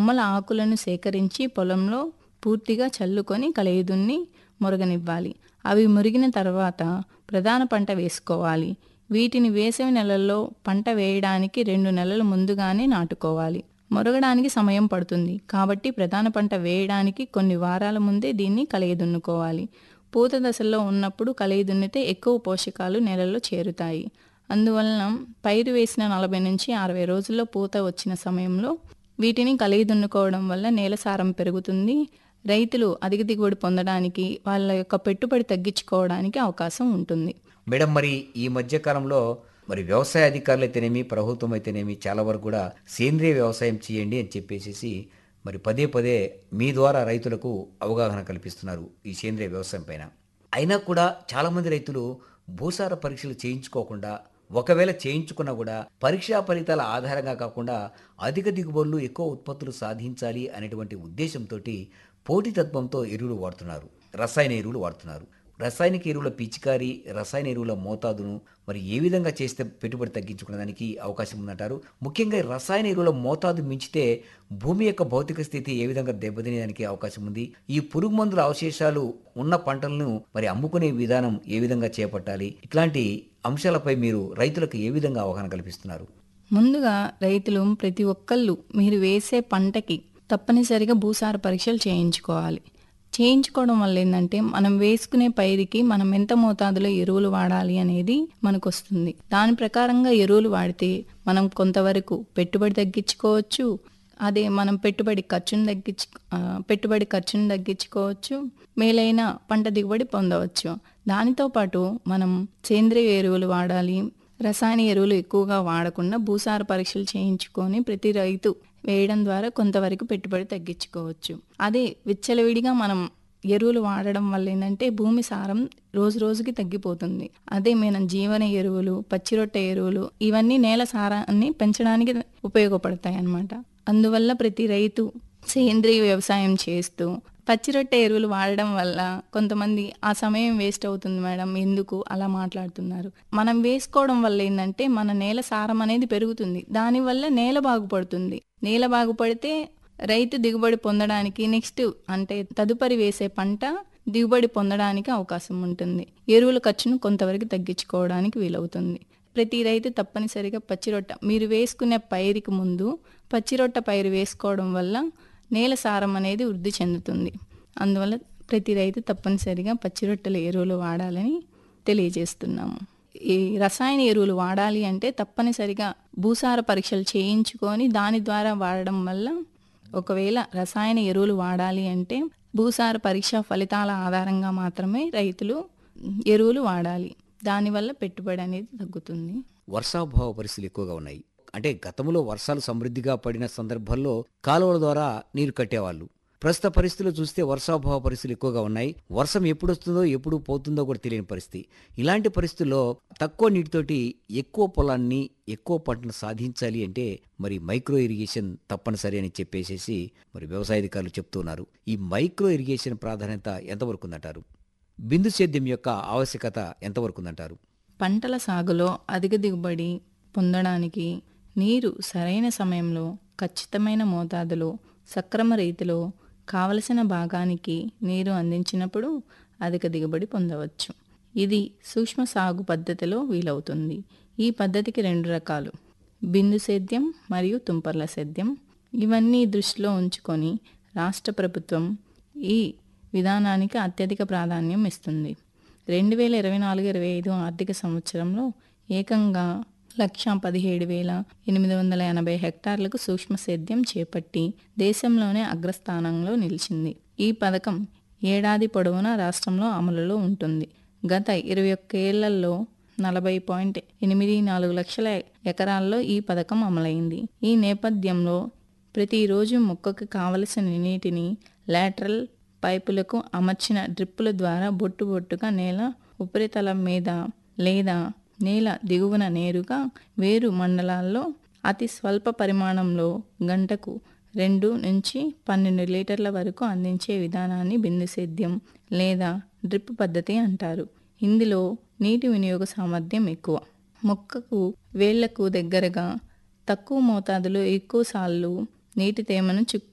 కొమ్మల ఆకులను సేకరించి పొలంలో పూర్తిగా చల్లుకొని కలయిదున్ని మురగనివ్వాలి అవి మురిగిన తర్వాత ప్రధాన పంట వేసుకోవాలి వీటిని వేసవి నెలల్లో పంట వేయడానికి రెండు నెలల ముందుగానే నాటుకోవాలి మొరగడానికి సమయం పడుతుంది కాబట్టి ప్రధాన పంట వేయడానికి కొన్ని వారాల ముందే దీన్ని కలయిదున్నుకోవాలి పూత దశలో ఉన్నప్పుడు కలయిదున్నితే ఎక్కువ పోషకాలు నేలలో చేరుతాయి అందువలన పైరు వేసిన నలభై నుంచి అరవై రోజుల్లో పూత వచ్చిన సమయంలో వీటిని కలిగి దున్నుకోవడం వల్ల నేల సారం పెరుగుతుంది రైతులు అధిక దిగుబడి పొందడానికి వాళ్ళ యొక్క పెట్టుబడి తగ్గించుకోవడానికి అవకాశం ఉంటుంది మేడం మరి ఈ మధ్య కాలంలో మరి వ్యవసాయ అధికారులు అయితేనేమి ప్రభుత్వం అయితేనేమి చాలా వరకు కూడా సేంద్రియ వ్యవసాయం చేయండి అని చెప్పేసి మరి పదే పదే మీ ద్వారా రైతులకు అవగాహన కల్పిస్తున్నారు ఈ సేంద్రియ వ్యవసాయం పైన అయినా కూడా చాలామంది రైతులు భూసార పరీక్షలు చేయించుకోకుండా ఒకవేళ చేయించుకున్నా కూడా పరీక్షా ఫలితాల ఆధారంగా కాకుండా అధిక దిగుబడులు ఎక్కువ ఉత్పత్తులు సాధించాలి అనేటువంటి ఉద్దేశంతో పోటీతత్వంతో ఎరువులు వాడుతున్నారు రసాయన ఎరువులు వాడుతున్నారు రసాయనిక ఎరువుల పిచికారి రసాయన ఎరువుల మోతాదును మరి ఏ విధంగా చేస్తే పెట్టుబడి తగ్గించుకునేదానికి అవకాశం ఉందంటారు ముఖ్యంగా ఈ రసాయన ఎరువుల మోతాదు మించితే భూమి యొక్క భౌతిక స్థితి ఏ విధంగా దెబ్బతినేదానికి అవకాశం ఉంది ఈ పురుగు మందుల అవశేషాలు ఉన్న పంటలను మరి అమ్ముకునే విధానం ఏ విధంగా చేపట్టాలి ఇట్లాంటి అంశాలపై మీరు రైతులకు ఏ విధంగా అవగాహన కల్పిస్తున్నారు ముందుగా రైతులు ప్రతి ఒక్కళ్ళు మీరు వేసే పంటకి తప్పనిసరిగా భూసార పరీక్షలు చేయించుకోవాలి చేయించుకోవడం వల్ల ఏంటంటే మనం వేసుకునే పైరుకి మనం ఎంత మోతాదులో ఎరువులు వాడాలి అనేది మనకు వస్తుంది దాని ప్రకారంగా ఎరువులు వాడితే మనం కొంతవరకు పెట్టుబడి తగ్గించుకోవచ్చు అదే మనం పెట్టుబడి ఖర్చును తగ్గించు ఆ, పెట్టుబడి ఖర్చును తగ్గించుకోవచ్చు మేలైన పంట దిగుబడి పొందవచ్చు దానితో పాటు మనం సేంద్రియ ఎరువులు వాడాలి రసాయన ఎరువులు ఎక్కువగా వాడకుండా భూసార పరీక్షలు చేయించుకొని ప్రతి రైతు వేయడం ద్వారా కొంతవరకు పెట్టుబడి తగ్గించుకోవచ్చు అదే విచ్చలవిడిగా మనం ఎరువులు వాడడం వల్ల ఏంటంటే భూమి సారం రోజు రోజుకి తగ్గిపోతుంది అదే మనం జీవన ఎరువులు పచ్చిరొట్ట ఎరువులు ఇవన్నీ నేల సారాన్ని పెంచడానికి ఉపయోగపడతాయి అన్నమాట అందువల్ల ప్రతి రైతు సేంద్రియ వ్యవసాయం చేస్తూ పచ్చిరొట్టె ఎరువులు వాడడం వల్ల కొంతమంది ఆ సమయం వేస్ట్ అవుతుంది మేడం ఎందుకు అలా మాట్లాడుతున్నారు మనం వేసుకోవడం వల్ల ఏంటంటే మన నేల సారం అనేది పెరుగుతుంది దానివల్ల నేల బాగుపడుతుంది నేల బాగుపడితే రైతు దిగుబడి పొందడానికి నెక్స్ట్ అంటే తదుపరి వేసే పంట దిగుబడి పొందడానికి అవకాశం ఉంటుంది ఎరువుల ఖర్చును కొంతవరకు తగ్గించుకోవడానికి వీలవుతుంది ప్రతి రైతు తప్పనిసరిగా పచ్చిరొట్ట మీరు వేసుకునే పైరుకి ముందు పచ్చిరొట్ట పైరు వేసుకోవడం వల్ల నేల సారం అనేది వృద్ధి చెందుతుంది అందువల్ల ప్రతి రైతు తప్పనిసరిగా పచ్చిరొట్టెల ఎరువులు వాడాలని తెలియజేస్తున్నాము ఈ రసాయన ఎరువులు వాడాలి అంటే తప్పనిసరిగా భూసార పరీక్షలు చేయించుకొని దాని ద్వారా వాడడం వల్ల ఒకవేళ రసాయన ఎరువులు వాడాలి అంటే భూసార పరీక్ష ఫలితాల ఆధారంగా మాత్రమే రైతులు ఎరువులు వాడాలి దానివల్ల పెట్టుబడి అనేది తగ్గుతుంది వర్షాభావ పరిస్థితులు ఎక్కువగా ఉన్నాయి అంటే గతంలో వర్షాలు సమృద్ధిగా పడిన సందర్భాల్లో కాలువల ద్వారా నీరు కట్టేవాళ్ళు ప్రస్తుత పరిస్థితులు చూస్తే వర్షాభావ పరిస్థితులు ఎక్కువగా ఉన్నాయి వర్షం ఎప్పుడు వస్తుందో ఎప్పుడు పోతుందో కూడా తెలియని పరిస్థితి ఇలాంటి పరిస్థితుల్లో తక్కువ నీటితోటి ఎక్కువ పొలాన్ని ఎక్కువ పంటను సాధించాలి అంటే మరి మైక్రో ఇరిగేషన్ తప్పనిసరి అని చెప్పేసేసి మరి వ్యవసాయ అధికారులు చెప్తున్నారు ఈ మైక్రో ఇరిగేషన్ ప్రాధాన్యత ఎంతవరకు ఉందంటారు బిందు సేద్యం యొక్క ఆవశ్యకత ఎంతవరకు ఉందంటారు పంటల సాగులో అధిక దిగుబడి పొందడానికి నీరు సరైన సమయంలో ఖచ్చితమైన మోతాదులో సక్రమ రీతిలో కావలసిన భాగానికి నీరు అందించినప్పుడు అధిక దిగుబడి పొందవచ్చు ఇది సూక్ష్మ సాగు పద్ధతిలో వీలవుతుంది ఈ పద్ధతికి రెండు రకాలు బిందు సేద్యం మరియు తుంపర్ల సేద్యం ఇవన్నీ దృష్టిలో ఉంచుకొని రాష్ట్ర ప్రభుత్వం ఈ విధానానికి అత్యధిక ప్రాధాన్యం ఇస్తుంది రెండు వేల ఇరవై నాలుగు ఇరవై ఐదు ఆర్థిక సంవత్సరంలో ఏకంగా లక్ష పదిహేడు వేల ఎనిమిది వందల ఎనభై హెక్టార్లకు సూక్ష్మ సేద్యం చేపట్టి దేశంలోనే అగ్రస్థానంలో నిలిచింది ఈ పథకం ఏడాది పొడవునా రాష్ట్రంలో అమలులో ఉంటుంది గత ఇరవై ఒక్క ఏళ్లలో నలభై పాయింట్ ఎనిమిది నాలుగు లక్షల ఎకరాల్లో ఈ పథకం అమలైంది ఈ నేపథ్యంలో ప్రతిరోజు మొక్కకు కావలసిన నీటిని లాటరల్ పైపులకు అమర్చిన డ్రిప్పుల ద్వారా బొట్టు బొట్టుగా నేల ఉపరితలం మీద లేదా నేల దిగువన నేరుగా వేరు మండలాల్లో అతి స్వల్ప పరిమాణంలో గంటకు రెండు నుంచి పన్నెండు లీటర్ల వరకు అందించే విధానాన్ని బిందు సేద్యం లేదా డ్రిప్ పద్ధతి అంటారు ఇందులో నీటి వినియోగ సామర్థ్యం ఎక్కువ మొక్కకు వేళ్లకు దగ్గరగా తక్కువ మోతాదులో ఎక్కువ సార్లు నీటి తేమను చుక్